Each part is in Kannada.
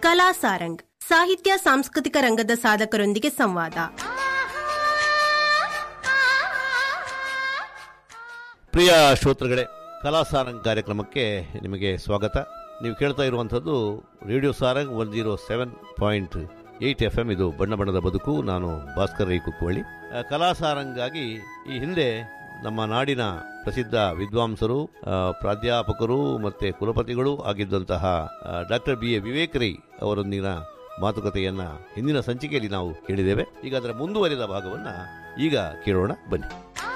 ಕಲಾ ಸಾರಂಗ್ ಸಾಹಿತ್ಯ ಸಾಂಸ್ಕೃತಿಕ ರಂಗದ ಸಾಧಕರೊಂದಿಗೆ ಸಂವಾದ ಪ್ರಿಯ ಶ್ರೋತೃಗಳೇ ಕಲಾ ಸಾರಂಗ್ ಕಾರ್ಯಕ್ರಮಕ್ಕೆ ನಿಮಗೆ ಸ್ವಾಗತ ನೀವು ಕೇಳ್ತಾ ಇರುವಂಥದ್ದು radio Sarang one zero seven point eight F M ಇದು ಬಣ್ಣ ಬಣ್ಣದ ಬದುಕು ನಾನು ಭಾಸ್ಕರ್ ರೈ ಕುಕ್ಕುವಳ್ಳಿ ಆ, ಕಲಾ ಸಾರಂಗಾಗಿ ಈ ಹಿಂದೆ ನಮ್ಮ ನಾಡಿನ ಪ್ರಸಿದ್ಧ ವಿದ್ವಾಂಸರು ಆ, ಪ್ರಾಧ್ಯಾಪಕರು ಮತ್ತು ಕುಲಪತಿಗಳು ಆಗಿದ್ದಂತಹ doctor B A Vivek Rai ಅವರೊಂದಿಗಿನ ಮಾತುಕತೆಯನ್ನ ಹಿಂದಿನ ಸಂಚಿಕೆಯಲ್ಲಿ ನಾವು ಕೇಳಿದ್ದೇವೆ ಈಗ ಅದರ ಮುಂದುವರಿದ ಭಾಗವನ್ನ ಈಗ ಕೇಳೋಣ ಬನ್ನಿ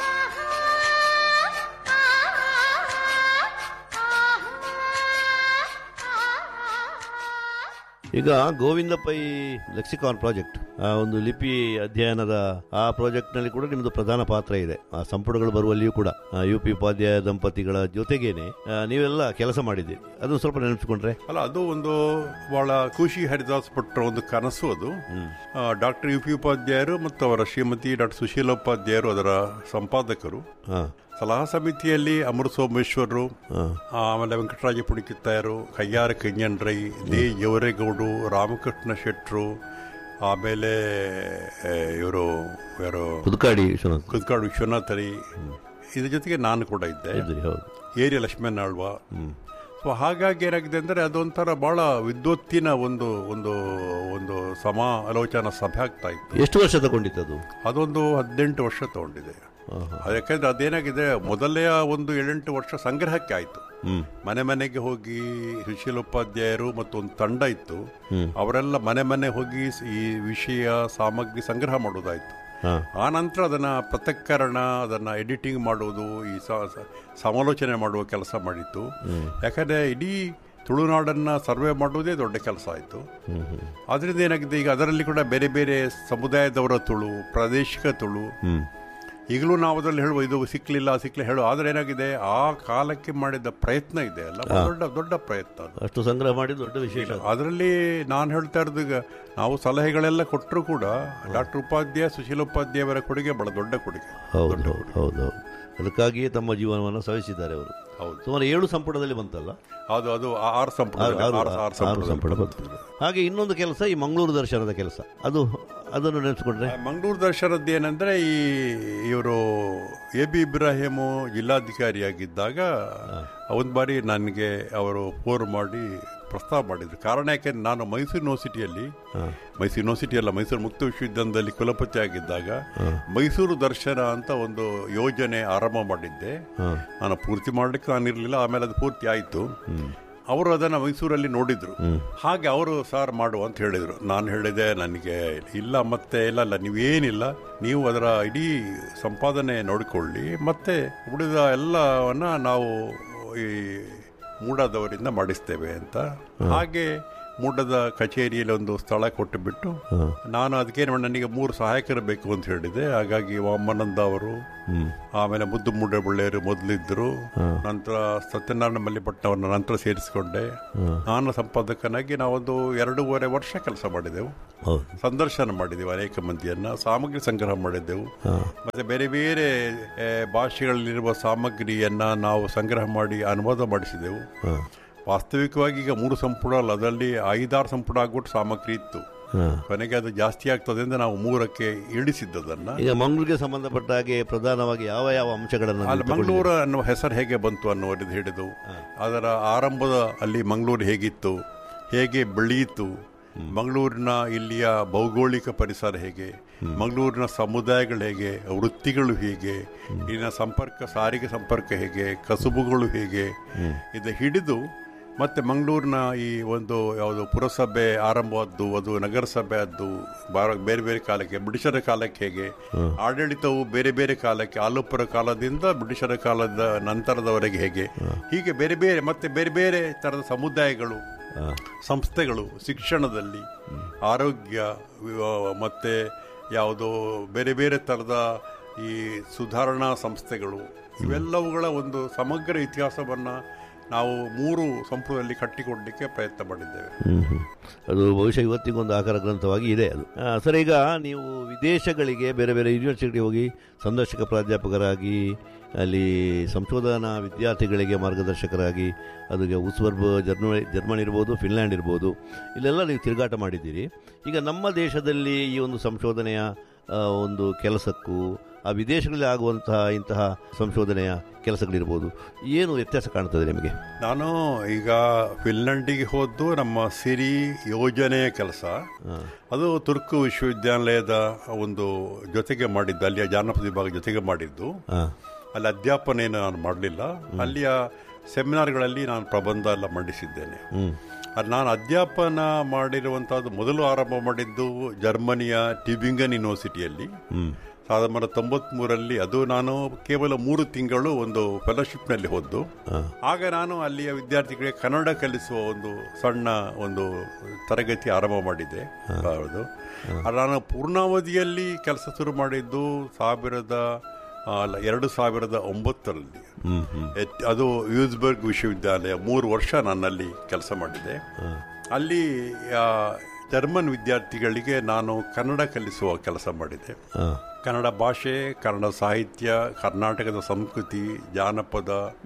ಈಗ ಗೋವಿಂದ ಪೈ ಲೆಕ್ಸಿಕಾನ್ ಪ್ರಾಜೆಕ್ಟ್ ಆ ಒಂದು ಲಿಪಿ ಅಧ್ಯಯನದ ಆ ಪ್ರಾಜೆಕ್ಟ್ ನಲ್ಲಿ ಕೂಡ ನಿಮ್ಮದು ಪ್ರಧಾನ ಪಾತ್ರ ಇದೆ ಆ ಸಂಪುಟಗಳು ಬರುವಲ್ಲಿಯೂ ಕೂಡ ಯು ಪಿ ಉಪಾಧ್ಯಾಯ ದಂಪತಿಗಳ ಜೊತೆಗೇನೆ ಆ, ನೀವೆಲ್ಲ ಕೆಲಸ ಮಾಡಿದ್ದೀರಿ ಅದನ್ನು ಸ್ವಲ್ಪ ನೆನಪಿಸ್ಕೊಂಡ್ರೆ ಅಲ್ಲ ಅದು ಒಂದು ಬಹಳ ಖುಷಿ ಹರಿದಾಸ್ ಭಟ್ರ ಒಂದು ಕನಸು ಅದು ಡಾಕ್ಟರ್ ಯು ಪಿ ಉಪಾಧ್ಯಾಯರು ಮತ್ತು ಅವರ ಶ್ರೀಮತಿ ಡಾಕ್ಟರ್ ಸುಶೀಲೋಪಾಧ್ಯಾಯರು ಅದರ ಸಂಪಾದಕರು ಹಾ ಸಲಹಾ ಸಮಿತಿಯಲ್ಲಿ ಅಮೃತ ಸೋಮೇಶ್ವರರು ಹಾ ಆಮೇಲೆ ವೆಂಕಟರಾಜ ಪುಡಿಕಿತ್ತಾಯರು ಕಯ್ಯಾರ ಕಯ್ಯಣ್ರೈ ದೇ ಜವರೇಗೌಡು ರಾಮಕೃಷ್ಣ ಶೆಟ್ರು ಆಮೇಲೆ ಇವರು ಯಾರು ಪುದುಕಾಡಿ ವಿಶ್ವನಾಥ್ ಕುದ್ಕಾಡು ವಿಶ್ವನಾಥರಿ ಇದ್ರ ಜೊತೆಗೆ ನಾನು ಕೂಡ ಇದ್ದೆ ಇದ್ರಿ ಹೌದು ಏರಿಯ ಲಕ್ಷ್ಮಣ ಆಳ್ವ ಹ್ಮ್ ಸೊ ಹಾಗಾಗಿ ಏನಾಗಿದೆ ಅಂದರೆ ಅದೊಂಥರ ಬಹಳ ವಿದ್ವತ್ತಿನ ಒಂದು ಒಂದು ಒಂದು ಸಮಾಲೋಚನಾ ಸಭೆ ಆಗ್ತಾ ಇತ್ತು ಎಷ್ಟು ವರ್ಷ ತಗೊಂಡಿತ್ತು ಅದು ಅದೊಂದು ಹದಿನೆಂಟು ವರ್ಷ ತಗೊಂಡಿದೆ ಹಾ, ಹಾ. ಅದು ಯಾಕಂದ್ರೆ ಅದೇನಾಗಿದೆ ಮೊದಲೇ ಒಂದು ಏಳೆಂಟು ವರ್ಷ ಸಂಗ್ರಹಕ್ಕೆ ಆಯಿತು ಹ್ಮ್ ಮನೆ ಮನೆಗೆ ಹೋಗಿ ಸುಶೀಲೋಪಾಧ್ಯಾಯರು ಮತ್ತು ಒಂದು ತಂಡ ಇತ್ತು ಹ್ಮ್. ಅವರೆಲ್ಲ ಮನೆ ಮನೆ ಹೋಗಿ ಈ ವಿಷಯ ಸಾಮಗ್ರಿ ಸಂಗ್ರಹ ಮಾಡೋದಾಯ್ತು ಹಾ ಆ ನಂತರ ಅದನ್ನ ಪೃಥಕ್ಕರಣ ಅದನ್ನ ಎಡಿಟಿಂಗ್ ಮಾಡುವುದು ಈ ಸ- ಸ- ಸಮಾಲೋಚನೆ ಮಾಡುವ ಕೆಲಸ ಮಾಡಿತ್ತು ಯಾಕಂದ್ರೆ ಇಡೀ ತುಳುನಾಡನ್ನ ಸರ್ವೆ ಮಾಡುವುದೇ ದೊಡ್ಡ ಕೆಲಸ ಆಯಿತು ಹ್ಮ್ ಹ್ಮ್ ಅದರಿಂದ ಏನಾಗಿದೆ ಈಗ ಅದರಲ್ಲಿ ಕೂಡ ಬೇರೆ ಬೇರೆ ಸಮುದಾಯದವರ ತುಳು ಪ್ರಾದೇಶಿಕ ತುಳು ಹ್ಮ್ ಈಗಲೂ ನಾವು ಅದರಲ್ಲಿ ಹೇಳುವ ಇದು ಸಿಕ್ಲಿಲ್ಲ ಸಿಕ್ಲಿಲ್ಲ ಹೇಳುವ ಆದ್ರೆ ಏನಾಗಿದೆ ಆ ಕಾಲಕ್ಕೆ ಮಾಡಿದ ಪ್ರಯತ್ನ ಇದೆ ಅಲ್ಲ ದೊಡ್ಡ ದೊಡ್ಡ ಪ್ರಯತ್ನ ಅದು ಅಷ್ಟು ಸಂಗ್ರಹ ಮಾಡಿದ ದೊಡ್ಡ ವಿಶೇಷ ಅದು. ಅದರಲ್ಲಿ ನಾನು ಹೇಳ್ತಾ ಇರೋದು ಈಗ ನಾವು ಸಲಹೆಗಳೆಲ್ಲ ಕೊಟ್ಟರು ಕೂಡ ಡಾಕ್ಟರ್ ಉಪಾಧ್ಯಾಯ ಸುಶೀಲ ಉಪಾಧ್ಯಾಯ ಅವರ ಕೊಡುಗೆ ಬಹಳ ದೊಡ್ಡ ಕೊಡುಗೆ ಹೌದು ಹೌದು ಹೌದು ಹೌದು ಅದಕ್ಕಾಗಿಯೇ ತಮ್ಮ ಜೀವನವನ್ನು ಸವಿಸಿದ್ದಾರೆ ಅವರು ಹೌದು ಸುಮಾರು ಏಳು ಸಂಪುಟದಲ್ಲಿ ಬಂತಲ್ಲ ಅದು ಅದು ಆ- ಆರು ಸಂಪುಟ ಆರು- ಆರು- ಆರು- ಆರು ಆರು ಸಂಪುಟದಲ್ಲಿ ಸಂಪುಟ ಬಂತು ಹಾಗೆ ಇನ್ನೊಂದು ಕೆಲಸ ಈ ಮಂಗಳೂರು ದರ್ಶನದ ಕೆಲಸ ಅದು ಅದನ್ನು ನೆನೆಸ್ಕೊಂಡ್ರೆ ಮಂಗಳೂರು ದರ್ಶನದ್ದು ಏನಂದ್ರೆ ಈ ಇವರು ಎ ಬಿ ಇಬ್ರಾಹಿಮು ಜಿಲ್ಲಾಧಿಕಾರಿಯಾಗಿದ್ದಾಗ ಒಂದು ಬಾರಿ ನನಗೆ ಅವರು ಫೋನ್ ಮಾಡಿ ಪ್ರಸ್ತಾವ ಮಾಡಿದ್ರು ಕಾರಣ ಯಾಕೆಂದ್ರೆ ನಾನು ಮೈಸೂರು ಯೂನಿವರ್ಸಿಟಿಯಲ್ಲಿ ಮೈಸೂರು ಯೂನಿವರ್ಸಿಟಿ ಅಲ್ಲ ಮೈಸೂರು ಮುಕ್ತ ವಿಶ್ವವಿದ್ಯಾಲಯದಲ್ಲಿ ಕುಲಪತಿ ಆಗಿದ್ದಾಗ ಮೈಸೂರು ದರ್ಶನ ಅಂತ ಒಂದು ಯೋಜನೆ ಆರಂಭ ಮಾಡಿದ್ದೆ ನಾನು ಪೂರ್ತಿ ಮಾಡ್ಲಿಕ್ಕೆ ನಾನಿರಲಿಲ್ಲ ಆಮೇಲೆ ಅದು ಪೂರ್ತಿ ಆಯಿತು ಅವರು ಅದನ್ನ ಮೈಸೂರಲ್ಲಿ ನೋಡಿದ್ರು ಹಾಗೆ ಅವರು ಸಾರ್ ಮಾಡು ಅಂತ ಹೇಳಿದ್ರು ನಾನು ಹೇಳಿದೆ ನನಗೆ ಇಲ್ಲ ಮತ್ತೆ ಇಲ್ಲ ಇಲ್ಲ ನೀವೇನಿಲ್ಲ ನೀವು ಅದರ ಇಡೀ ಸಂಪಾದನೆ ನೋಡಿಕೊಳ್ಳಿ ಮತ್ತೆ ಉಳಿದ ಎಲ್ಲವನ್ನ ನಾವು ಈ ಮೂಡದವರಿಂದ ಮಾಡಿಸ್ತೇವೆ ಅಂತ ಹಾಗೆ ಮೂಡದ ಕಚೇರಿಯಲ್ಲಿ ಒಂದು ಸ್ಥಳ ಕೊಟ್ಟು ಬಿಟ್ಟು ನಾನು ಅದಕ್ಕೆ ನನಗೆ ಮೂರು ಸಹಾಯಕರು ಬೇಕು ಅಂತ ಹೇಳಿದೆ ಹಾಗಾಗಿ ವಾಮನಂದ ಅವರು ಆಮೇಲೆ ಮುದ್ದು ಮೂಡೆ ಬಳ್ಳೆಯರು ಮೊದಲಿದ್ದರು ನಂತರ ಸತ್ಯನಾರಾಯಣ ಮಲ್ಲಿಪಟ್ಟಣವನ್ನ ನಂತರ ಸೇರಿಸಿಕೊಂಡೆ ನಾನು ಸಂಪಾದಕನಾಗಿ ನಾವೊಂದು ಎರಡೂವರೆ ವರ್ಷ ಕೆಲಸ ಮಾಡಿದೆವು ಹೌದು ಸಂದರ್ಶನ ಮಾಡಿದೆವು ಅನೇಕ ಮಂದಿಯನ್ನ ಸಾಮಗ್ರಿ ಸಂಗ್ರಹ ಮಾಡಿದ್ದೆವು ಮತ್ತೆ ಬೇರೆ ಬೇರೆ ಆ, ಭಾಷೆಗಳಲ್ಲಿರುವ ಸಾಮಗ್ರಿಯನ್ನ ನಾವು ಸಂಗ್ರಹ ಮಾಡಿ ಅನುವಾದ ಮಾಡಿಸಿದೆವು ವಾಸ್ತವಿಕವಾಗಿ ಈಗ ಮೂರು ಸಂಪುಟ ಅಲ್ಲ ಅದರಲ್ಲಿ ಐದಾರು ಸಂಪುಟ ಆಗ್ಬಿಟ್ಟು ಸಾಮಗ್ರಿ ಇತ್ತು ಕೊನೆಗೆ ಅದು ಜಾಸ್ತಿ ಆಗ್ತದೆ ಅಂತ ನಾವು ಮೂರಕ್ಕೆ ಇಳಿಸಿದ್ದದನ್ನ ಈಗ ಮಂಗಳೂರಿಗೆ ಸಂಬಂಧಪಟ್ಟ ಹಾಗೆ ಪ್ರಧಾನವಾಗಿ ಯಾವ ಯಾವ ಅಂಶಗಳನ್ನು ಅಲ್ಲಿ ನೀವು ತಗೊಂಡಿದ್ದೀರಿ? ಮಂಗಳೂರು ಅನ್ನುವ ಹೆಸರು ಹೇಗೆ ಬಂತು ಅನ್ನುವುದು ಹಿಡಿದು ಅದರ ಆರಂಭದ ಅಲ್ಲಿ ಮಂಗಳೂರು ಹೇಗಿತ್ತು ಹೇಗೆ ಬೆಳೆಯಿತು ಮಂಗಳೂರಿನ ಇಲ್ಲಿಯ ಭೌಗೋಳಿಕ ಪರಿಸರ ಹೇಗೆ ಮಂಗಳೂರಿನ ಸಮುದಾಯಗಳು ಹೇಗೆ ವೃತ್ತಿಗಳು ಹೇಗೆ ಇಲ್ಲಿನ ಸಂಪರ್ಕ ಸಾರಿಗೆ ಸಂಪರ್ಕ ಹೇಗೆ ಕಸುಬುಗಳು ಹೇಗೆ ಇದು ಹಿಡಿದು ಮತ್ತೆ ಮಂಗಳೂರಿನ ಈ ಒಂದು ಯಾವುದು ಪುರಸಭೆ ಆರಂಭವಾದ್ದು ಅದು ನಗರಸಭೆ ಆದ್ದು ಬಾರ- ಬೇರೆ ಬೇರೆ ಕಾಲಕ್ಕೆ ಬ್ರಿಟಿಷರ ಕಾಲಕ್ಕೆ ಹೇಗೆ ಆಡಳಿತವು ಬೇರೆ ಬೇರೆ ಕಾಲಕ್ಕೆ ಆಲೂಪುರ ಕಾಲದಿಂದ ಬ್ರಿಟಿಷರ ಕಾಲದ ನಂತರದವರೆಗೆ ಹೇಗೆ ಹೀಗೆ ಬೇರೆ ಬೇರೆ ಮತ್ತೆ ಬೇರೆ ಬೇರೆ ತರದ ಸಮುದಾಯಗಳು ಸಂಸ್ಥೆಗಳು ಶಿಕ್ಷಣದಲ್ಲಿ ಆರೋಗ್ಯ ವಿವ- ಮತ್ತೆ ಯಾವುದೋ ಬೇರೆ ಬೇರೆ ಥರದ ಈ ಸುಧಾರಣಾ ಸಂಸ್ಥೆಗಳು ಇವೆಲ್ಲವುಗಳ ಒಂದು ಸಮಗ್ರ ಇತಿಹಾಸವನ್ನ ನಾವು ಮೂರು ಸಂಪುಟದಲ್ಲಿ ಕಟ್ಟಿಕೊಡಲಿಕ್ಕೆ ಪ್ರಯತ್ನ ಮಾಡಿದ್ದೇವೆ ಹ್ಮ್, ಹ್ಮ್. ಅದು ಬಹುಶಃ ಇವತ್ತಿಗೊಂದು ಆಕಾರ ಗ್ರಂಥವಾಗಿ ಇದೆ ಅದು ಆ, ಸರ್ ಈಗ ನೀವು ವಿದೇಶಗಳಿಗೆ ಬೇರೆ ಬೇರೆ ಯೂನಿವರ್ಸಿಟಿಗೆ ಹೋಗಿ ಸಂದರ್ಶಕ ಪ್ರಾಧ್ಯಾಪಕರಾಗಿ ಅಲ್ಲಿ ಸಂಶೋಧನಾ ವಿದ್ಯಾರ್ಥಿಗಳಿಗೆ ಮಾರ್ಗದರ್ಶಕರಾಗಿ ಅದಕ್ಕೆ ಉಸ್ವರ್ಬ್ ಜರ್ಮನಿ ಜರ್ಮನಿ ಇರ್ಬೋದು ಫಿನ್ಲ್ಯಾಂಡ್ ಇರ್ಬೋದು ಇಲ್ಲೆಲ್ಲ ನೀವು ತಿರುಗಾಟ ಮಾಡಿದ್ದೀರಿ ಈಗ ನಮ್ಮ ದೇಶದಲ್ಲಿ ಈ ಒಂದು ಸಂಶೋಧನೆಯ ಆ, ಒಂದು ಕೆಲಸಕ್ಕೂ ಆ ವಿದೇಶಗಳಲ್ಲಿ ಆಗುವಂತಹ ಇಂತಹ ಸಂಶೋಧನೆಯ ಕೆಲಸಗಳಿರ್ಬೋದು ಏನು ವ್ಯತ್ಯಾಸ ಕಾಣ್ತದೆ ನಿಮಗೆ ನಾನು ಈಗ ಫಿನ್ಲೆಂಡಿಗೆ ಹೋದ್ದು ನಮ್ಮ ಸಿರಿ ಯೋಜನೆಯ ಕೆಲಸ ಅದು ತುರ್ಕು ವಿಶ್ವವಿದ್ಯಾನಿಲಯದ ಒಂದು ಜೊತೆಗೆ ಮಾಡಿದ್ದು ಅಲ್ಲಿಯ ಜಾನಪದ ವಿಭಾಗ ಜೊತೆಗೆ ಮಾಡಿದ್ದು ಹಾಂ ಅಲ್ಲಿ ಅಧ್ಯಾಪನೆಯನ್ನು ನಾನು ಮಾಡಲಿಲ್ಲ ಅಲ್ಲಿಯ ಸೆಮಿನಾರ್ಗಳಲ್ಲಿ ನಾನು ಪ್ರಬಂಧ ಎಲ್ಲ ಮಂಡಿಸಿದ್ದೇನೆ ಹ್ಞೂ ಅದು ನಾನು ಅಧ್ಯಾಪನ ಮಾಡಿರುವಂಥದ್ದು ಮೊದಲು ಆರಂಭ ಮಾಡಿದ್ದು ಜರ್ಮನಿಯ ಟ್ಯೂಬಿಂಗನ್ ಯೂನಿವರ್ಸಿಟಿಯಲ್ಲಿ ಹ್ಞೂ ಸಾವಿರದ ಒಂಬೈನೂರ ತೊಂಬತ್ಮೂರರಲ್ಲಿ ಅದು ನಾನು ಕೇವಲ ಮೂರು ತಿಂಗಳು ಒಂದು ಫೆಲೋಶಿಪ್ನಲ್ಲಿ ಹೋದ್ದು ಹಾಂ ಆಗ ನಾನು ಅಲ್ಲಿಯ ವಿದ್ಯಾರ್ಥಿಗಳಿಗೆ ಕನ್ನಡ ಕಲಿಸುವ ಒಂದು ಸಣ್ಣ ಒಂದು ತರಗತಿ ಆರಂಭ ಮಾಡಿದ್ದೆ ಹೌದು ಅದು ನಾನು ಪೂರ್ಣಾವಧಿಯಲ್ಲಿ ಕೆಲಸ ಶುರು ಮಾಡಿದ್ದು ಸಾವಿರದ ಆ, ಅಲ್ಲ ಎರಡು ಸಾವಿರದ ಒಂಬತ್ತರಲ್ಲಿ ಹ್ಞೂ ಹ್ಞೂ ಎತ್- ಅದು ಯೂಸ್ಬರ್ಗ್ ವಿಶ್ವವಿದ್ಯಾಲಯ ಮೂರು ವರ್ಷ ನಾನಲ್ಲಿ ಕೆಲಸ ಮಾಡಿದೆ ಅಲ್ಲಿ ಆ, ಜರ್ಮನ್ ವಿದ್ಯಾರ್ಥಿಗಳಿಗೆ ನಾನು ಕನ್ನಡ ಕಲಿಸುವ ಕೆಲಸ ಮಾಡಿದೆ ಹಾಂ ಕನ್ನಡ ಭಾಷೆ ಕನ್ನಡ ಸಾಹಿತ್ಯ ಕರ್ನಾಟಕದ ಸಂಸ್ಕೃತಿ ಜಾನಪದ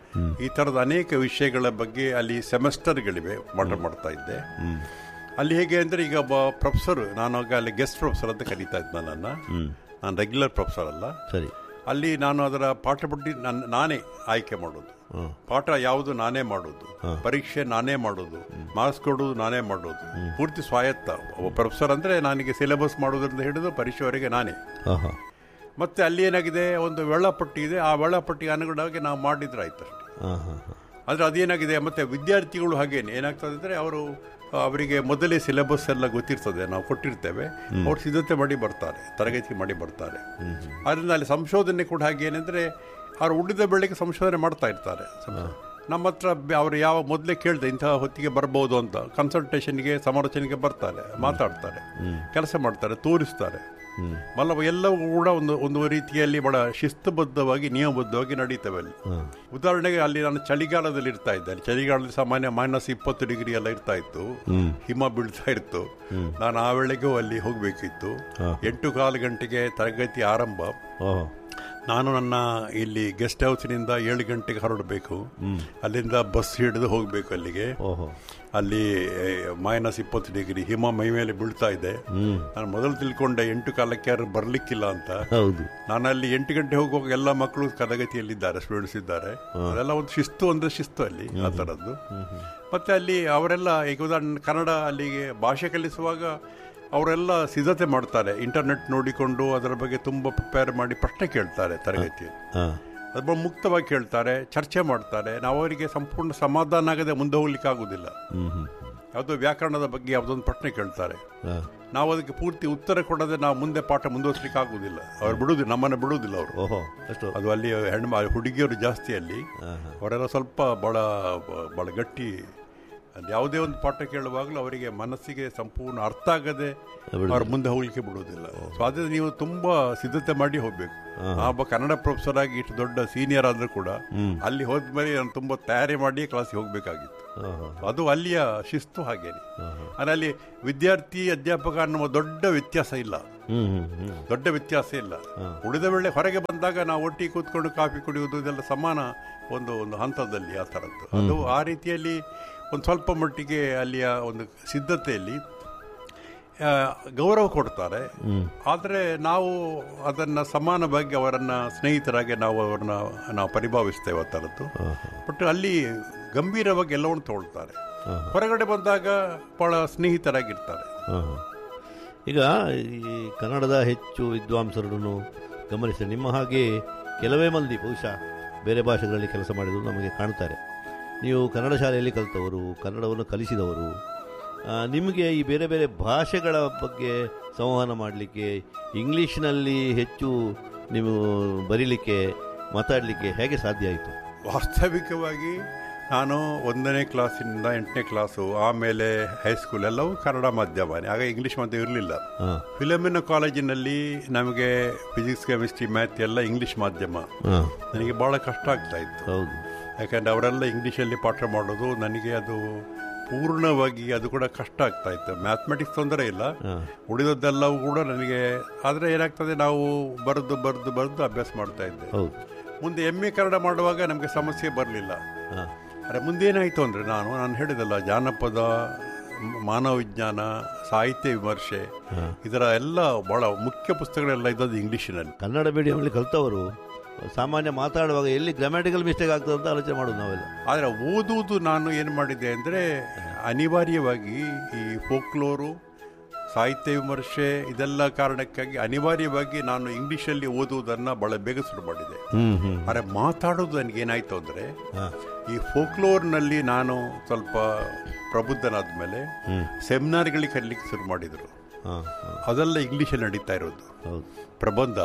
ಈ ಥರದ ಅನೇಕ ವಿಷಯಗಳ ಬಗ್ಗೆ ಅಲ್ಲಿ ಸೆಮೆಸ್ಟರ್ಗಳಿವೆ ಮಾಡ ಮಾಡ್ತಾ ಇದ್ದೆ ಅಲ್ಲಿ ಹೇಗೆ ಅಂದರೆ ಈಗ ಒಬ್ಬ ಪ್ರೊಫೆಸರ್ ನಾನು ಆಗ ಅಲ್ಲಿ ಗೆಸ್ಟ್ ಪ್ರೊಫೆಸರ್ ಅಂತ ಕರೀತಾ ಇದ್ದ ನನ್ನನ್ನು ನಾನು ರೆಗ್ಯುಲರ್ ಪ್ರೊಫೆಸರ್ ಅಲ್ಲ ಸರಿ ಅಲ್ಲಿ ನಾನು ಅದರ ಪಾಠ ಪಟ್ಟಿ ನನ್ನ ನಾನೇ ಆಯ್ಕೆ ಮಾಡೋದು ಹಾಂ ಪಾಠ ಯಾವುದು ನಾನೇ ಮಾಡೋದು ಪರೀಕ್ಷೆ ನಾನೇ ಮಾಡೋದು ಮಾರ್ಕ್ಸ್ ಕೊಡೋದು ನಾನೇ ಮಾಡೋದು ಪೂರ್ತಿ ಸ್ವಾಯತ್ತ ಒಬ್ಬ ಪ್ರೊಫೆಸರ್ ಅಂದರೆ ನನಗೆ ಸಿಲೆಬಸ್ ಮಾಡೋದ್ರಿಂದ ಹಿಡಿದು ಪರೀಕ್ಷೆವರೆಗೆ ನಾನೇ ಹಾಂ ಹಾಂ ಮತ್ತೆ ಅಲ್ಲಿ ಏನಾಗಿದೆ ಒಂದು ವೇಳಾಪಟ್ಟಿ ಇದೆ ಆ ವೇಳಾಪಟ್ಟಿಗೆ ಅನುಗುಣವಾಗಿ ನಾವು ಮಾಡಿದ್ರೆ ಆಯ್ತು ಅಷ್ಟೇ ಹಾಂ ಹಾಂ ಹಾಂ ಆದರೆ ಅದೇನಾಗಿದೆ ಮತ್ತೆ ವಿದ್ಯಾರ್ಥಿಗಳು ಹಾಗೇನೆ ಏನಾಗ್ತದೆ ಅಂದರೆ ಅವರು ಅವರಿಗೆ ಮೊದಲೇ ಸಿಲೆಬಸ್ ಎಲ್ಲ ಗೊತ್ತಿರ್ತದೆ ನಾವು ಕೊಟ್ಟಿರ್ತೇವೆ ಅವ್ರು ಸಿದ್ಧತೆ ಮಾಡಿ ಬರ್ತಾರೆ ತರಗತಿ ಮಾಡಿ ಬರ್ತಾರೆ ಅದರಿಂದ ಅಲ್ಲಿ ಸಂಶೋಧನೆ ಕೂಡ ಹಾಗೇನೆಂದರೆ ಅವ್ರು ಉಳಿದ ಬೆಳಗ್ಗೆ ಸಂಶೋಧನೆ ಮಾಡ್ತಾ ಇರ್ತಾರೆ ನಮ್ಮ ಹತ್ರ ಬೆ- ಅವರು ಯಾವ ಮೊದಲೇ ಕೇಳಿದೆ ಇಂತಹ ಹೊತ್ತಿಗೆ ಬರ್ಬೋದು ಅಂತ ಕನ್ಸಲ್ಟೇಷನ್ಗೆ ಸಮಾಲೋಚನೆಗೆ ಬರ್ತಾರೆ ಮಾತಾಡ್ತಾರೆ ಕೆಲಸ ಮಾಡ್ತಾರೆ ತೋರಿಸ್ತಾರೆ ಮಲ್ಲ ಎಲ್ಲವೂ ಕೂಡ ಒಂದು ಒಂದು ರೀತಿಯಲ್ಲಿ ಬಹಳ ಶಿಸ್ತುಬದ್ಧವಾಗಿ ನಿಯಮಬದ್ಧವಾಗಿ ನಡೀತವೆ ಅಲ್ಲಿ ಉದಾಹರಣೆಗೆ ಅಲ್ಲಿ ನಾನು ಚಳಿಗಾಲದಲ್ಲಿ ಇರ್ತಾ ಇದ್ದೆ ಅಲ್ಲಿ ಚಳಿಗಾಲದಲ್ಲಿ ಸಾಮಾನ್ಯ ಮೈನಸ್ ಇಪ್ಪತ್ತು ಡಿಗ್ರಿ ಎಲ್ಲ ಇರ್ತಾ ಇತ್ತು ಹಿಮ ಬೀಳ್ತಾ ಇತ್ತು ನಾನು ಆ ವೇಳೆಗೂ ಅಲ್ಲಿ ಹೋಗಬೇಕಿತ್ತು ಎಂಟು ಕಾಲು ಗಂಟೆಗೆ ತರಗತಿ ಆರಂಭ ಓಹೋ ನಾನು ನನ್ನ ಇಲ್ಲಿ ಗೆಸ್ಟ್ ಹೌಸ್ನಿಂದ ಏಳು ಗಂಟೆಗೆ ಹೊರಡಬೇಕು ಅಲ್ಲಿಂದ ಬಸ್ ಹಿಡಿದು ಹೋಗಬೇಕು ಅಲ್ಲಿಗೆ ಓಹೋ ಅಲ್ಲಿ ಮೈನಸ್ ಇಪ್ಪತ್ತು ಡಿಗ್ರಿ ಹಿಮ ಮೈ ಮೇಲೆ ಬೀಳ್ತಾ ಇದೆ ನಾನು ಮೊದಲು ತಿಳ್ಕೊಂಡೆ ಎಂಟು ಕಾಲಕ್ಕೆ ಯಾರು ಬರ್ಲಿಕ್ಕಿಲ್ಲ ಅಂತ ಹೌದು ನಾನು ಅಲ್ಲಿ ಎಂಟು ಗಂಟೆ ಹೋಗುವಾಗ ಎಲ್ಲ ಮಕ್ಕಳು ತರಗತಿಯಲ್ಲಿದ್ದಾರೆ ಸ್ಟೂಡೆಂಟ್ಸ್ ಇದ್ದಾರೆ ಅದೆಲ್ಲ ಒಂದು ಶಿಸ್ತು ಅಂದ್ರೆ ಶಿಸ್ತು ಅಲ್ಲಿ ಆ ಥರದ್ದು ಮತ್ತೆ ಅಲ್ಲಿ ಅವರೆಲ್ಲ ಈಗ ಉದಾಹರಣೆ ಕನ್ನಡ ಅಲ್ಲಿಗೆ ಭಾಷೆ ಕಲಿಸುವಾಗ ಅವರೆಲ್ಲ ಸಿದ್ಧತೆ ಮಾಡ್ತಾರೆ ಇಂಟರ್ನೆಟ್ ನೋಡಿಕೊಂಡು ಅದರ ಬಗ್ಗೆ ತುಂಬ ಪ್ರಿಪೇರ್ ಮಾಡಿ ಪ್ರಶ್ನೆ ಕೇಳ್ತಾರೆ ತರಗತಿಯಲ್ಲಿ ಹಾಂ ಅದ್ರ ಬಗ್ಗೆ ಮುಕ್ತವಾಗಿ ಕೇಳ್ತಾರೆ ಚರ್ಚೆ ಮಾಡ್ತಾರೆ ನಾವು ಅವರಿಗೆ ಸಂಪೂರ್ಣ ಸಮಾಧಾನ ಆಗದೆ ಮುಂದೆ ಹೋಗ್ಲಿಕ್ಕೆ ಆಗುದಿಲ್ಲ ಹ್ಞೂ ಹ್ಞೂ ಯಾವುದೋ ವ್ಯಾಕರಣದ ಬಗ್ಗೆ ಯಾವುದೊಂದು ಪ್ರಶ್ನೆ ಕೇಳ್ತಾರೆ ಹಾಂ ನಾವು ಅದಕ್ಕೆ ಪೂರ್ತಿ ಉತ್ತರ ಕೊಡದೆ ನಾವು ಮುಂದೆ ಪಾಠ ಮುಂದುವರಿಸಲಿಕ್ಕೆ ಆಗುದಿಲ್ಲ ಅವ್ರು ಬಿಡುದಿಲ್ಲ ನಮ್ಮನ್ನು ಬಿಡುವುದಿಲ್ಲ ಅವರು ಓಹೋ ಅಷ್ಟು ಅದು ಅಲ್ಲಿ ಹೆಣ್ಣು ಹುಡುಗಿಯರು ಜಾಸ್ತಿ ಅಲ್ಲಿ ಹಾಂ ಹಾಂ ಅವರೆಲ್ಲ ಸ್ವಲ್ಪ ಬಹಳ ಬಹಳ ಗಟ್ಟಿ ಅಲ್ಲಿ ಯಾವುದೇ ಒಂದು ಪಾಠ ಕೇಳುವಾಗಲೂ ಅವರಿಗೆ ಮನಸ್ಸಿಗೆ ಸಂಪೂರ್ಣ ಅರ್ಥ ಆಗದೆ ಅವ್ರ ಮುಂದೆ ಹೋಗ್ಲಿಕ್ಕೆ ಬಿಡುವುದಿಲ್ಲ ಸೊ ಅದೇ ನೀವು ತುಂಬಾ ಸಿದ್ಧತೆ ಮಾಡಿ ಹೋಗ್ಬೇಕು ಆ ಒಬ್ಬ ಕನ್ನಡ ಪ್ರೊಫೆಸರ್ ಆಗಿ ಇಷ್ಟು ದೊಡ್ಡ ಸೀನಿಯರ್ ಆದ್ರೂ ಕೂಡ ಅಲ್ಲಿ ಹೋದ್ಮೇಲೆ ನಾನು ತುಂಬಾ ತಯಾರಿ ಮಾಡಿ ಕ್ಲಾಸಿಗೆ ಹೋಗ್ಬೇಕಾಗಿತ್ತು ಓಹೋ ಅದು ಅಲ್ಲಿಯ ಶಿಸ್ತು ಹಾಗೇನೆ ಆದರೆ ಅಲ್ಲಿ ವಿದ್ಯಾರ್ಥಿ ಅಧ್ಯಾಪಕ ಅನ್ನುವ ದೊಡ್ಡ ವ್ಯತ್ಯಾಸ ಇಲ್ಲ ಹ್ಞೂ ಹ್ಞೂ ಹ್ಞೂ ದೊಡ್ಡ ವ್ಯತ್ಯಾಸ ಇಲ್ಲ ಉಳಿದ ವೇಳೆ ಹೊರಗೆ ಬಂದಾಗ ನಾವು ಒಟ್ಟಿಗೆ ಕೂತ್ಕೊಂಡು ಕಾಫಿ ಕುಡಿಯುವುದು ಇದೆಲ್ಲ ಸಮಾನ ಒಂದು ಒಂದು ಹಂತದಲ್ಲಿ ಆ ಥರದ್ದು ಅದು ಆ ರೀತಿಯಲ್ಲಿ ಒಂದು ಸ್ವಲ್ಪ ಮಟ್ಟಿಗೆ ಅಲ್ಲಿಯ ಒಂದು ಸಿದ್ಧತೆಯಲ್ಲಿ ಆ, ಗೌರವ ಕೊಡ್ತಾರೆ ಆದರೆ ನಾವು ಅದನ್ನು ಸಮಾನವಾಗಿ ಅವರನ್ನ ಸ್ನೇಹಿತರಾಗಿ ನಾವು ಅವರನ್ನ ನಾವು ಪರಿಭಾವಿಸ್ತೇವೆ ಆ ಥರದ್ದು ಬಟ್ ಅಲ್ಲಿ ಗಂಭೀರವಾಗಿ ಎಲ್ಲವನ್ನು ತಗೊಳ್ತಾರೆ ಹೊರಗಡೆ ಬಂದಾಗ ಬಹಳ ಸ್ನೇಹಿತರಾಗಿರ್ತಾರೆ ಹಾಂ ಈಗ ಈ ಕನ್ನಡದ ಹೆಚ್ಚು ವಿದ್ವಾಂಸರನ್ನು ಗಮನಿಸಿ ನಿಮ್ಮ ಹಾಗೆ ಕೆಲವೇ ಮಂದಿ ಬಹುಶಃ ಬೇರೆ ಭಾಷೆಗಳಲ್ಲಿ ಕೆಲಸ ಮಾಡಿದ್ರು ನಮಗೆ ಕಾಣ್ತಾರೆ ನೀವು ಕನ್ನಡ ಶಾಲೆಯಲ್ಲಿ ಕಲಿತವರು ಕನ್ನಡವನ್ನು ಕಲಿಸಿದವರು ಆ, ನಿಮಗೆ ಈ ಬೇರೆ ಬೇರೆ ಭಾಷೆಗಳ ಬಗ್ಗೆ ಸಂವಹನ ಮಾಡಲಿಕ್ಕೆ ಇಂಗ್ಲೀಷ್ನಲ್ಲಿ ಹೆಚ್ಚು ನೀವು ಬರೀಲಿಕ್ಕೆ ಮಾತಾಡಲಿಕ್ಕೆ ಹೇಗೆ ಸಾಧ್ಯ ಆಯಿತು ವಾಸ್ತವಿಕವಾಗಿ ನಾನು ಒಂದನೇ ಕ್ಲಾಸಿನಿಂದ ಎಂಟನೇ ಕ್ಲಾಸು ಆಮೇಲೆ ಹೈಸ್ಕೂಲ್ ಎಲ್ಲವೂ ಕನ್ನಡ ಮಾಧ್ಯಮನೇ ಆಗ ಇಂಗ್ಲಿಷ್ ಮಾಧ್ಯಮ ಇರಲಿಲ್ಲ ಹಾಂ ಫಿಲಮಿನ ಕಾಲೇಜಿನಲ್ಲಿ ನಮಗೆ ಫಿಸಿಕ್ಸ್ ಕೆಮಿಸ್ಟ್ರಿ ಮ್ಯಾಥ್ ಎಲ್ಲ ಇಂಗ್ಲಿಷ್ ಮಾಧ್ಯಮ ಹಾಂ ನನಗೆ ಬಹಳ ಕಷ್ಟ ಆಗ್ತಾ ಇತ್ತು ಹೌದು ಯಾಕಂದ್ರೆ ಅವರೆಲ್ಲ ಇಂಗ್ಲೀಷಲ್ಲಿ ಪಾಠ ಮಾಡೋದು ನನಗೆ ಅದು ಪೂರ್ಣವಾಗಿ ಅದು ಕೂಡ ಕಷ್ಟ ಆಗ್ತಾ ಇತ್ತು ಮ್ಯಾಥಮೆಟಿಕ್ಸ್ ತೊಂದರೆ ಇಲ್ಲ ಉಳಿದದ್ದೆಲ್ಲವೂ ಕೂಡ ನನಗೆ ಆದರೆ ಏನಾಗ್ತದೆ ನಾವು ಬರೆದು ಬರೆದು ಬರೆದು ಅಭ್ಯಾಸ ಮಾಡ್ತಾ ಇದ್ದೆ ಹೌದು ಮುಂದೆ ಎಮ್ ಎ ಕನ್ನಡ ಮಾಡುವಾಗ ನಮಗೆ ಸಮಸ್ಯೆ ಬರಲಿಲ್ಲ ಹಾಂ ಆದರೆ ಮುಂದೇನಾಯಿತು ಅಂದರೆ ನಾನು ನಾನು ಹೇಳಿದಲ್ಲ ಜಾನಪದ ಮ- ಮಾನವ ವಿಜ್ಞಾನ ಸಾಹಿತ್ಯ ವಿಮರ್ಶೆ ಇದರ ಎಲ್ಲ ಬಹಳ ಮುಖ್ಯ ಪುಸ್ತಕಗಳೆಲ್ಲ ಇದ್ದದ್ದು ಇಂಗ್ಲೀಷಿನಲ್ಲಿ ಕನ್ನಡ ಮೀಡಿಯಮಲ್ಲಿ ಕಲ್ತವರು ಸಾಮಾನ್ಯ ಮಾತಾಡುವಾಗ ಎಲ್ಲಿ ಗ್ರಾಮ್ಯಾಟಿಕಲ್ ಮಿಸ್ಟೇಕ್ ಆಗ್ತದೆ ಅಂತ ಆಲೋಚನೆ ಮಾಡೋದು ನಾವೆಲ್ಲ ಆದರೆ ಓದುವುದು ನಾನು ಏನು ಮಾಡಿದ್ದೆ ಅಂದರೆ ಅನಿವಾರ್ಯವಾಗಿ ಈ ಫೋಕ್ಲೋರು ಸಾಹಿತ್ಯ ವಿಮರ್ಶೆ ಇದೆಲ್ಲ ಕಾರಣಕ್ಕಾಗಿ ಅನಿವಾರ್ಯವಾಗಿ ನಾನು ಇಂಗ್ಲೀಷಲ್ಲಿ ಓದುವುದನ್ನು ಬಹಳ ಬೇಗ ಶುರು ಮಾಡಿದೆ ಹ್ಮ್ ಹ್ಮ್ ಆದರೆ ಮಾತಾಡೋದು ನನಗೆ ಏನಾಯಿತು ಅಂದರೆ ಹಾಂ ಈ ಫೋಕ್ಲೋರ್ನಲ್ಲಿ ನಾನು ಸ್ವಲ್ಪ ಪ್ರಬುದ್ಧನಾದ ಮೇಲೆ ಸೆಮಿನಾರ್ಗಳಿಗೆ ಕರೀಲಿಕ್ಕೆ ಶುರು ಮಾಡಿದರು ಹಾಂ ಹಾಂ ಅದೆಲ್ಲ ಇಂಗ್ಲೀಷಲ್ಲಿ ನಡೀತಾ ಇರೋದು ಹೌದು ಪ್ರಬಂಧ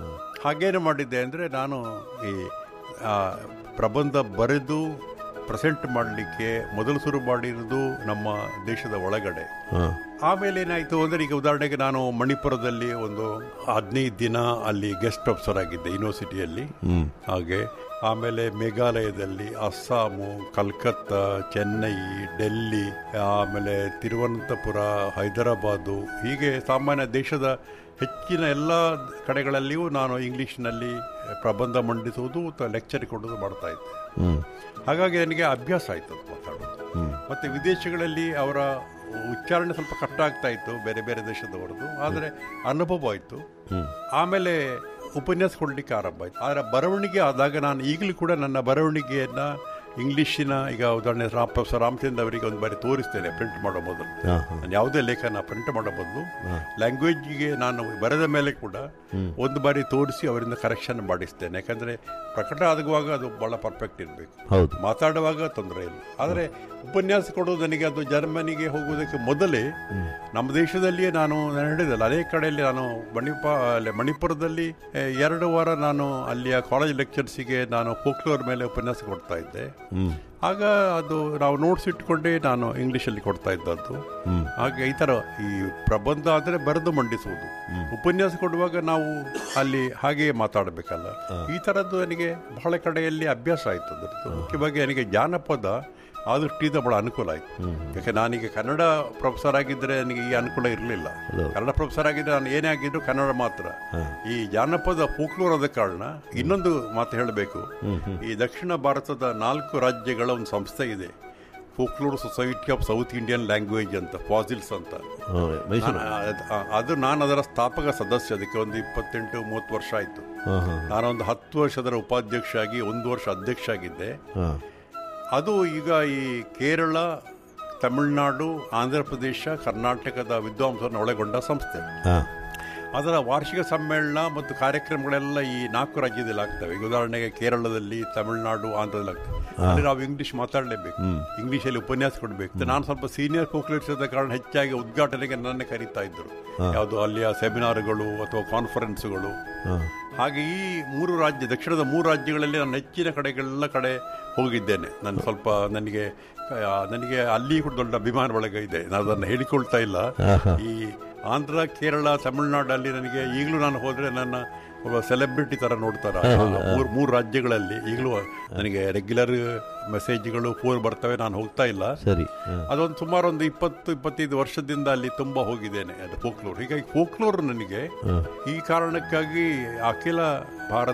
ಹಾಗೇನು ಮಾಡಿದ್ದೆ ಅಂದರೆ ನಾನು ಈ ಆ, ಪ್ರಬಂಧ ಬರೆದು ಪ್ರೆಸೆಂಟ್ ಮಾಡಲಿಕ್ಕೆ ಮೊದಲು ಶುರು ಮಾಡಿರೋದು ನಮ್ಮ ದೇಶದ ಒಳಗಡೆ ಹಾಂ ಆಮೇಲೆ ಏನಾಯಿತು ಅಂದರೆ ಈಗ ಉದಾಹರಣೆಗೆ ನಾನು ಮಣಿಪುರದಲ್ಲಿ ಒಂದು ಹದಿನೈದು ದಿನ ಅಲ್ಲಿ ಗೆಸ್ಟ್ ಪ್ರೊಫೆಸರ್ ಆಗಿದ್ದೆ ಯೂನಿವರ್ಸಿಟಿಯಲ್ಲಿ ಹ್ಞೂ ಹಾಗೆ ಆಮೇಲೆ ಮೇಘಾಲಯದಲ್ಲಿ ಅಸ್ಸಾಮು ಕಲ್ಕತ್ತಾ ಚೆನ್ನೈ ಡೆಲ್ಲಿ ಆಮೇಲೆ ತಿರುವನಂತಪುರ ಹೈದರಾಬಾದು ಹೀಗೆ ಸಾಮಾನ್ಯ ದೇಶದ ಹೆಚ್ಚಿನ ಎಲ್ಲ ಕಡೆಗಳಲ್ಲಿಯೂ ನಾನು ಇಂಗ್ಲೀಷ್ನಲ್ಲಿ ಪ್ರಬಂಧ ಮಂಡಿಸುವುದು ಅಥವಾ ಲೆಕ್ಚರ್ ಕೊಡೋದು ಮಾಡ್ತಾ ಇದ್ದೆ ಹ್ಞೂ ಹಾಗಾಗಿ ನನಗೆ ಅಭ್ಯಾಸ ಆಯಿತು ಅದು ಮಾತಾಡೋದು ಮತ್ತು ವಿದೇಶಗಳಲ್ಲಿ ಅವರ ಉಚ್ಚಾರಣೆ ಸ್ವಲ್ಪ ಕಷ್ಟ ಆಗ್ತಾ ಇತ್ತು ಬೇರೆ ಬೇರೆ ದೇಶದವರದು ಆದರೆ ಅನುಭವ ಆಯಿತು ಆಮೇಲೆ ಉಪನ್ಯಾಸ ಕೊಡಲಿಕ್ಕೆ ಆರಂಭ ಆಯಿತು ಆದರೆ ಬರವಣಿಗೆ ಆದಾಗ ನಾನು ಈಗಲೂ ಕೂಡ ನನ್ನ ಬರವಣಿಗೆಯನ್ನು ಇಂಗ್ಲೀಷಿನ ಈಗ ಉದಾಹರಣೆ ರಾಮ್ ಪ್ರೊಫೆಸರ್ ರಾಮಚಂದ್ರ ಅವರಿಗೆ ಒಂದು ಬಾರಿ ತೋರಿಸ್ತೇನೆ ಪ್ರಿಂಟ್ ಮಾಡೋ ಮೊದಲು ಹಾಂ ಹಾಂ ನಾನು ಯಾವುದೇ ಲೇಖನ ಪ್ರಿಂಟ್ ಮಾಡೋ ಬದಲು ಲ್ಯಾಂಗ್ವೇಜ್ಗೆ ನಾನು ಬರೆದ ಮೇಲೆ ಕೂಡ ಒಂದು ಬಾರಿ ತೋರಿಸಿ ಅವರಿಂದ ಕರೆಕ್ಷನ್ ಮಾಡಿಸ್ತೇನೆ ಯಾಕಂದರೆ ಪ್ರಕಟ ಆಗುವಾಗ ಅದು ಭಾಳ ಪರ್ಫೆಕ್ಟ್ ಇರಬೇಕು ಹೌದು ಮಾತಾಡುವಾಗ ತೊಂದರೆ ಇಲ್ಲ ಆದರೆ ಉಪನ್ಯಾಸ ಕೊಡೋದು ನನಗೆ ಅದು ಜರ್ಮನಿಗೆ ಹೋಗುವುದಕ್ಕೆ ಮೊದಲೇ ನಮ್ಮ ದೇಶದಲ್ಲಿಯೇ ನಾನು ನಾನು ಹೇಳಿದಲ್ಲ ಅನೇಕ ಕಡೆಯಲ್ಲಿ ನಾನು ಮಣಿಪ ಅಲ್ಲೇ ಮಣಿಪುರದಲ್ಲಿ ಎ, ಎರಡು ವಾರ ನಾನು ಅಲ್ಲಿಯ ಕಾಲೇಜ್ ಲೆಕ್ಚರ್ಸಿಗೆ ನಾನು ಫೋಕ್ಲೋರ್ ಮೇಲೆ ಉಪನ್ಯಾಸ ಕೊಡ್ತಾ ಇದ್ದೆ ಹ್ಞೂ ಆಗ ಅದು ನಾವು ನೋಟ್ಸ್ ಇಟ್ಕೊಂಡೇ ನಾನು ಇಂಗ್ಲೀಷಲ್ಲಿ ಕೊಡ್ತಾ ಇದ್ದದ್ದು ಹಾಗೆ ಈ ಥರ ಈ ಪ್ರಬಂಧ ಆದರೆ ಬರೆದು ಮಂಡಿಸುವುದು ಉಪನ್ಯಾಸ ಕೊಡುವಾಗ ನಾವು ಅಲ್ಲಿ ಹಾಗೆಯೇ ಮಾತಾಡಬೇಕಲ್ಲ ಈ ಥರದ್ದು ನನಗೆ ಬಹಳ ಕಡೆಯಲ್ಲಿ ಅಭ್ಯಾಸ ಆಯಿತು ಅದರದ್ದು ಮುಖ್ಯವಾಗಿ ನನಗೆ ಜಾನಪದ ಆ ದೃಷ್ಟಿಯಿಂದ ಬಹಳ ಅನುಕೂಲ ಆಯಿತು ಯಾಕೆ ನಾನೀಗ ಕನ್ನಡ ಪ್ರೊಫೆಸರ್ ಆಗಿದ್ದರೆ ನನಗೆ ಈ ಅನುಕೂಲ ಇರಲಿಲ್ಲ ಕನ್ನಡ ಪ್ರೊಫೆಸರ್ ಆಗಿದ್ದರೆ ನಾನು ಏನೇ ಆಗಿದ್ರು ಕನ್ನಡ ಮಾತ್ರ ಈ ಜಾನಪದ ಫೋಕ್ಲೋರ್ ಆದ ಕಾರಣ ಇನ್ನೊಂದು ಮಾತು ಹೇಳಬೇಕು ಈ ದಕ್ಷಿಣ ಭಾರತದ ನಾಲ್ಕು ರಾಜ್ಯಗಳ ಒಂದು ಸಂಸ್ಥೆ ಇದೆ folklore society of South Indian language ಅಂತ ಫಾಸಿಲ್ಸ್ ಅಂತ ಹಾಂ ಮೈಸೂರು ನಾನು ಅದ್- ಅ- ಅದು ನಾನು ಅದರ ಸ್ಥಾಪಕ ಸದಸ್ಯ ಅದಕ್ಕೆ ಒಂದು ಇಪ್ಪತ್ತೆಂಟು ಮೂವತ್ತು ವರ್ಷ ಆಯಿತು ಹಾಂ ಹಾಂ ನಾನೊಂದು ಹತ್ತು ವರ್ಷದರ ಉಪಾಧ್ಯಕ್ಷ ಆಗಿ ಒಂದು ವರ್ಷ ಅಧ್ಯಕ್ಷ ಆಗಿದ್ದೆ ಹಾಂ ಅದು ಈಗ ಈ ಕೇರಳ ತಮಿಳುನಾಡು ಆಂಧ್ರ ಪ್ರದೇಶ ಕರ್ನಾಟಕದ ವಿದ್ವಾಂಸರನ್ನು ಒಳಗೊಂಡ ಸಂಸ್ಥೆ ಹಾಂ ಅದರ ವಾರ್ಷಿಕ ಸಮ್ಮೇಳನ ಮತ್ತು ಕಾರ್ಯಕ್ರಮಗಳೆಲ್ಲ ಈ ನಾಲ್ಕು ರಾಜ್ಯದಲ್ಲಿ ಆಗ್ತವೆ ಈಗ ಉದಾಹರಣೆಗೆ ಕೇರಳದಲ್ಲಿ ತಮಿಳುನಾಡು ಆಂಧ್ರದಲ್ಲಿ ಆಗ್ತವೆ ಅಲ್ಲಿ ನಾವು ಇಂಗ್ಲಿಷ್ ಮಾತಾಡಲೇಬೇಕು ಇಂಗ್ಲಿಷಲ್ಲಿ ಉಪನ್ಯಾಸ ಕೊಡಬೇಕು ನಾನು ಸ್ವಲ್ಪ ಸೀನಿಯರ್ ಪೋಕ್ಲೇಟ್ಸ್ ಇದ್ದ ಕಾರಣ ಹೆಚ್ಚಾಗಿ ಉದ್ಘಾಟನೆಗೆ ನನ್ನೇ ಕರೀತಾ ಇದ್ರು ಯಾವುದು ಅಲ್ಲಿಯ ಸೆಮಿನಾರ್ಗಳು ಅಥವಾ ಕಾನ್ಫರೆನ್ಸ್ಗಳು ಹಾಂ ಹಾಗೆ ಈ ಮೂರು ರಾಜ್ಯ ದಕ್ಷಿಣದ ಮೂರು ರಾಜ್ಯಗಳಲ್ಲಿ ನಾನು ಹೆಚ್ಚಿನ ಕಡೆಗಳೆಲ್ಲ ಕಡೆ ಹೋಗಿದ್ದೇನೆ ನಾನು ಸ್ವಲ್ಪ ನನಗೆ ಆ, ನನಗೆ ಅಲ್ಲಿ ಕೂಡ ದೊಡ್ಡ ಅಭಿಮಾನ ಬಳಗ ಇದೆ ನಾನು ಅದನ್ನು ಹೇಳಿಕೊಳ್ತಾ ಇಲ್ಲ ಈ ಆಂಧ್ರ ಕೇರಳ ತಮಿಳುನಾಡಲ್ಲಿ ನನಗೆ ಈಗಲೂ ನಾನು ಹೋದರೆ ನನ್ನ ಒಬ್ಬ ಸೆಲೆಬ್ರಿಟಿ ಥರ ನೋಡ್ತಾರೆ ಮೂರು ಮೂರು ರಾಜ್ಯಗಳಲ್ಲಿ ಈಗಲೂ ನನಗೆ ರೆಗ್ಯುಲರ್ ಮೆಸೇಜ್ಗಳು ಫೋನ್ ಬರ್ತವೆ ನಾನು ಹೋಗ್ತಾ ಇಲ್ಲ ಸರಿ ಹಾಂ ಅದೊಂದು ಸುಮಾರು ಒಂದು ಇಪ್ಪತ್ತು ಇಪ್ಪತ್ತೈದು ವರ್ಷದಿಂದ ಅಲ್ಲಿ ತುಂಬಾ ಹೋಗಿದ್ದೇನೆ ಅದು ಫೋಕ್ಲೋರ್ ಹೀಗಾಗಿ ಫೋಕ್ಲೋರ್ ನನಗೆ ಈ ಕಾರಣಕ್ಕಾಗಿ ಅಖಿಲ ಭಾರತ